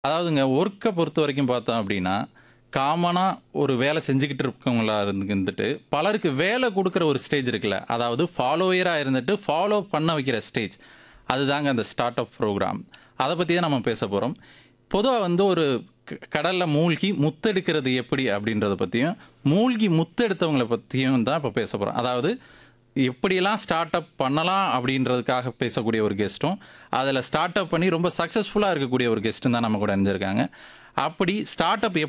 அதாவதுங்க ஒர்க்கை பொறுத்த வரைக்கும் பார்த்தோம் அப்படின்னா, காமனா ஒரு வேலை செஞ்சுக்கிட்டு இருக்கவங்களா இருந்துட்டு, பலருக்கு வேலை குடுக்குற ஒரு ஸ்டேஜ் இருக்குல்ல. அதாவது ஃபாலோயரா இருந்துட்டு, ஃபாலோ பண்ண வைக்கிற ஸ்டேஜ். அதுதாங்க அந்த ஸ்டார்ட் அப் புரோகிராம். அத பத்தி தான் நம்ம பேசப் போறோம். பொதுவா வந்து ஒரு க கடல்ல மூழ்கி முத்தெடுக்கிறது எப்படி அப்படின்றத பத்தியும், மூழ்கி முத்தெடுத்தவங்கள பத்தியும் தான் இப்ப பேசப் போறோம். அதாவது எப்படியெல்லாம் ஸ்டார்ட் அப் பண்ணலாம் அப்படின்றதுக்காக பேசக்கூடிய ஒரு கெஸ்ட்டும், அதுல ஸ்டார்ட் அப் பண்ணி ரொம்ப சக்சஸ்ஃபுல்லா இருக்கக்கூடிய ஒரு கெஸ்ட்டும் தான் நம்ம கூட இணைஞ்சிருக்காங்க. அப்படி ஸ்டார்ட் அப்